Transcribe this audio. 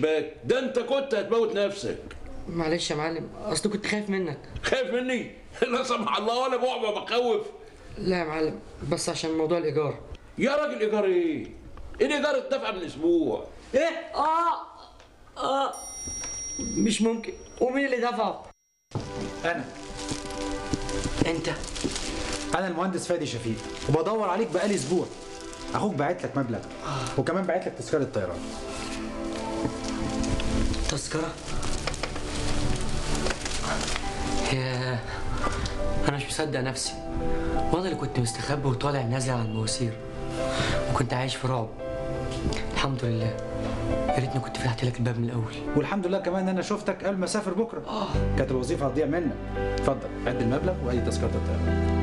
الشباك ده انت كنت هتموت نفسك معلش يا معلم اصل كنت خايف منك خايف مني لا سمح الله ولا بعبع بخوف لا يا معلم بس عشان موضوع الايجار يا راجل ايجار ايه الايجار اتدفع من اسبوع ايه اه اه مش ممكن ومين اللي دفع انا انت انا المهندس فادي شفيق وبدور عليك بقالي اسبوع اخوك باعت لك مبلغ وكمان باعت لك تذكره طيران تذكرة ياه انا مش مصدق نفسي وانا اللي كنت مستخبي وطالع نازل على المواسير وكنت عايش في رعب الحمد لله يا ريتني كنت فتحت لك الباب من الاول والحمد لله كمان ان انا شفتك قبل ما اسافر بكره كانت الوظيفه هتضيع منك اتفضل عد المبلغ وادي تذكره الطيران